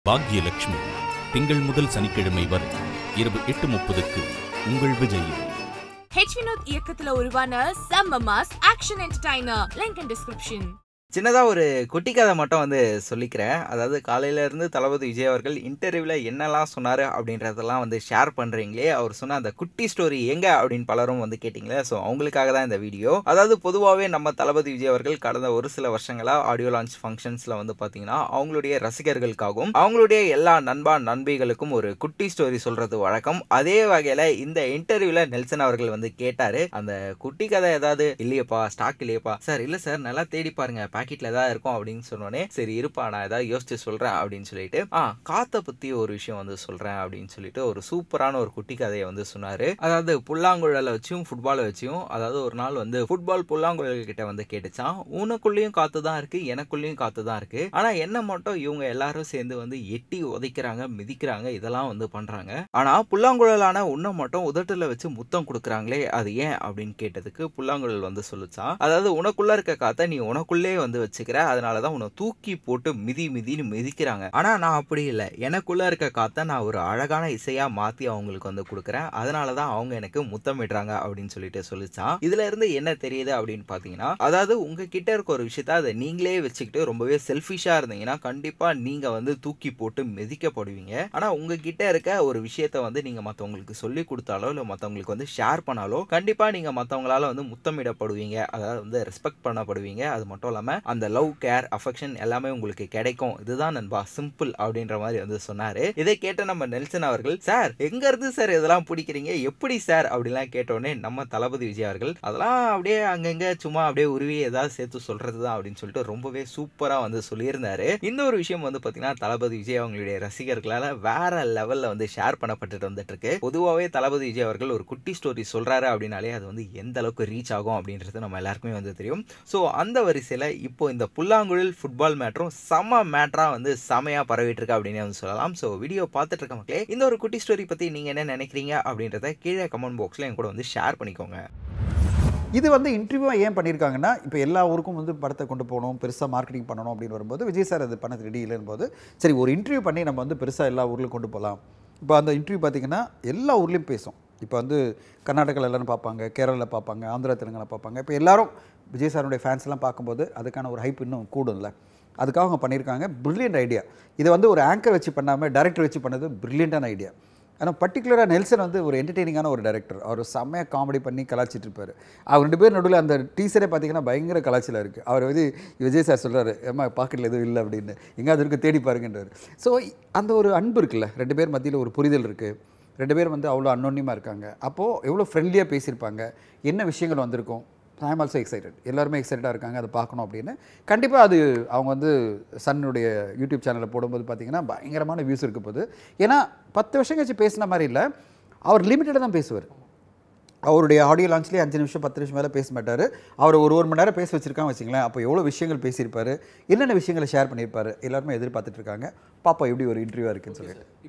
பாக்யலட்சுமி திங்கள் முதல் சனிக்கிழமை வரை இரவு எட்டு முப்பதுக்கு உங்கள் விஜயில் ஹெச் வினோத் இயக்கத்துல உருவான செம்ம mass action entertainer link in description சின்னதாக ஒரு குட்டி கதை மட்டும் வந்து சொல்லிக்கிறேன் அதாவது காலையில இருந்து தளபதி விஜய் அவர்கள் இன்டர்வியூவில் என்னெல்லாம் சொன்னார் அப்படின்றதெல்லாம் வந்து ஷேர் பண்ணுறீங்களே அவர் சொன்ன அந்த குட்டி ஸ்டோரி எங்க அப்படின்னு பலரும் வந்து கேட்டிங்களே ஸோ அவங்களுக்காக தான் இந்த வீடியோ அதாவது பொதுவாகவே நம்ம தளபதி விஜய் அவர்கள் கடந்த ஒரு சில வருஷங்களாக ஆடியோ லான்ச் ஃபங்க்ஷன்ஸில் வந்து பார்த்தீங்கன்னா அவங்களுடைய ரசிகர்களுக்காகவும் அவங்களுடைய எல்லா நண்பா நண்பிகளுக்கும் ஒரு குட்டி ஸ்டோரி சொல்கிறது வழக்கம் அதே வகையில் இந்த இன்டர்வியூவில் நெல்சன் அவர்கள் வந்து கேட்டார் அந்த குட்டி கதை ஏதாவது இல்லையப்பா ஸ்டாக் இல்லையப்பா சார் இல்லை சார் நல்லா தேடி பாருங்க பாக்கெட்ல ஏதாவது இருக்கும் அப்படின்னு சொன்னோடனே சரி இருப்பா நான் ஏதாவது யோசிச்சு சொல்றேன் அப்படின்னு சொல்லிட்டு ஆ காத்தை பத்தி ஒரு விஷயம் வந்து சொல்றேன் அப்படின்னு சொல்லிட்டு ஒரு சூப்பரான ஒரு குட்டி கதையை வந்து சொன்னாரு அதாவது புல்லாங்குழலை வச்சும் ஃபுட்பாலை வச்சும் அதாவது ஒரு நாள் வந்து ஃபுட்பால் புல்லாங்குழல் கிட்ட வந்து கேட்டுச்சான் உனக்குள்ளேயும் காத்து தான் இருக்கு எனக்குள்ளேயும் காத்து தான் இருக்கு ஆனா என்ன மட்டும் இவங்க எல்லாரும் சேர்ந்து வந்து எட்டி உதைக்கிறாங்க மிதிக்கிறாங்க இதெல்லாம் வந்து பண்றாங்க ஆனா புல்லாங்குழலான உன்னை மட்டும் உதட்டுல வச்சு முத்தம் கொடுக்குறாங்களே அது ஏன் அப்படின்னு கேட்டதுக்கு புல்லாங்குழல் வந்து சொல்லுச்சான் அதாவது உனக்குள்ள இருக்க காத்தை நீ உனக்குள்ளே வந்து வச்சுக்கிற அதனாலதான் உன்னை தூக்கி போட்டு மிதி மிதின்னு மிதிக்கிறாங்க ஆனா நான் அப்படி இல்லை எனக்குள்ள இருக்க காத்தை நான் ஒரு அழகான இசையா மாத்தி அவங்களுக்கு வந்து கொடுக்குறேன் அதனாலதான் அவங்க எனக்கு முத்தமிடுறாங்க அப்படின்னு சொல்லிட்டு சொல்லிச்சான் இதுல இருந்து என்ன தெரியுது அப்படின்னு பாத்தீங்கன்னா அதாவது உங்ககிட்ட இருக்க ஒரு விஷயத்த அதை நீங்களே வச்சுக்கிட்டு ரொம்பவே செல்ஃபிஷா இருந்தீங்கன்னா கண்டிப்பா நீங்க வந்து தூக்கி போட்டு மிதிக்கப்படுவீங்க ஆனா உங்ககிட்ட இருக்க ஒரு விஷயத்த வந்து நீங்க மத்தவங்களுக்கு சொல்லி கொடுத்தாலோ இல்ல மத்தவங்களுக்கு வந்து ஷேர் பண்ணாலோ கண்டிப்பா நீங்க மத்தவங்களால வந்து முத்தமிடப்படுவீங்க அதாவது வந்து ரெஸ்பெக்ட் பண்ணப்படுவீங்க அது மட்டும் இல்லாம அந்த லவ் கேர் அஃபெக்ஷன் எல்லாமே உங்களுக்கு கிடைக்கும் இதுதான் நண்பா சிம்பிள் அப்படின்ற மாதிரி வந்து சொன்னாரு இதை கேட்ட நம்ம நெல்சன் அவர்கள் சார் எங்க இருந்து சார் இதெல்லாம் பிடிக்கிறீங்க எப்படி சார் அப்படிலாம் கேட்டோடனே நம்ம தளபதி விஜய் அவர்கள் அதெல்லாம் அப்படியே அங்கங்க சும்மா அப்படியே உருவி ஏதாவது சேர்த்து சொல்றது தான் அப்படின்னு சொல்லிட்டு ரொம்பவே சூப்பரா வந்து சொல்லியிருந்தாரு இந்த ஒரு விஷயம் வந்து பாத்தீங்கன்னா தளபதி விஜய் அவங்களுடைய ரசிகர்களால வேற லெவல்ல வந்து ஷேர் பண்ணப்பட்டுட்டு வந்துட்டு இருக்கு பொதுவாகவே தளபதி விஜய் அவர்கள் ஒரு குட்டி ஸ்டோரி சொல்றாரு அப்படின்னாலே அது வந்து எந்த அளவுக்கு ரீச் ஆகும் அப்படின்றது நம்ம எல்லாருக்குமே வந்து தெரியும் ஸோ அந்த வரிசையில் இப்போ இந்த புல்லாங்குழல் ஃபுட்பால் மேட்ரும் செம மேட்ரா வந்து செமையா பரவிட்டு இருக்கு அப்படின்னு வந்து சொல்லலாம் ஸோ வீடியோ பார்த்துட்டு இருக்க மக்களே இந்த ஒரு குட்டி ஸ்டோரி பத்தி நீங்க என்ன நினைக்கிறீங்க அப்படின்றத கீழே கமெண்ட் பாக்ஸ்ல என் கூட வந்து ஷேர் பண்ணிக்கோங்க இது வந்து இன்டர்வியூவாக ஏன் பண்ணியிருக்காங்கன்னா இப்போ எல்லா ஊருக்கும் வந்து படத்தை கொண்டு போகணும் பெருசாக மார்க்கெட்டிங் பண்ணணும் அப்படின்னு வரும்போது விஜய் சார் அது பண்ணது ரெடி இல்லைன்னு போது சரி ஒரு இன்டர்வியூ பண்ணி நம்ம வந்து பெருசாக எல்லா ஊர்லையும் கொண்டு போகலாம் இப்போ அந்த இன்டர்வியூ பார்த்தீங்கன்னா எல்லா ஊர்லேயும் பேசும் இப்போ வந்து கர்நாடகாவில் எல்லாரும் பார்ப்பாங்க கேரளாவில் பார்ப்பாங்க ஆந்திரா தெலுங்கானா பார்ப்பாங்க இப்போ எல்லாரும் விஜய் சாருடைய ஃபேன்ஸ் எல்லாம் பார்க்கும்போது அதுக்கான ஒரு ஹைப் இன்னும் கூடும்ல அதுக்காக அவங்க பண்ணியிருக்காங்க பிரில்லியன்ட் ஐடியா இதை வந்து ஒரு ஆங்கர் வச்சு பண்ணாமல் டேரக்டர் வச்சு பண்ணது பிரில்லியண்டான ஐடியா ஆனால் பர்டிகுலராக நெல்சன் வந்து ஒரு என்டர்டெய்னிங்கான ஒரு டேரக்டர் அவர் செம்மையாக காமெடி பண்ணி கலாச்சிட்டு இருப்பார் அவர் ரெண்டு பேர் நடுவில் அந்த டீசரே பார்த்தீங்கன்னா பயங்கர கலாச்சில் இருக்குது அவர் வந்து விஜய் சார் சொல்கிறாரு ஏமா பாக்கெட்டில் எதுவும் இல்லை அப்படின்னு எங்கேயாவது இருக்கு தேடி பாருங்கன்றார் ஸோ அந்த ஒரு அன்பு இருக்குல்ல ரெண்டு பேர் மத்தியில் ஒரு புரிதல் இருக்குது ரெண்டு பேர் வந்து அவ்வளோ அன்னோன்யமாக இருக்காங்க அப்போது எவ்வளோ ஃப்ரெண்ட்லியாக பேசியிருப்பாங்க என்ன விஷயங்கள் வந்திருக்கும் ஐ ஆம் ஆல்சோ எக்ஸைட்டட் எல்லாருமே எக்ஸைட்டடாக இருக்காங்க அதை பார்க்கணும் அப்படின்னு கண்டிப்பாக அது அவங்க வந்து சன்னுடைய யூடியூப் சேனலில் போடும்போது பார்த்தீங்கன்னா பயங்கரமான வியூஸ் இருக்க போகுது ஏன்னா பத்து வருஷம் கழிச்சு பேசின மாதிரி இல்லை அவர் லிமிட்டடாக தான் பேசுவார் அவருடைய ஆடியோ லான்ச்லேயே அஞ்சு நிமிஷம் பத்து நிமிஷம் மேலே பேச மாட்டார் அவர் ஒரு ஒரு மணி நேரம் பேச வச்சிருக்காங்க வச்சுங்களேன் அப்போ எவ்வளோ விஷயங்கள் பேசியிருப்பார் என்னென்ன விஷயங்களை ஷேர் பண்ணியிருப்பார் எல்லாருமே எதிர்பார்த்துட்டு இருக்காங்க பாப்பா எப்படி ஒரு இன்டர்வியூவாக இருக்குன்னு சொல்லிட்டு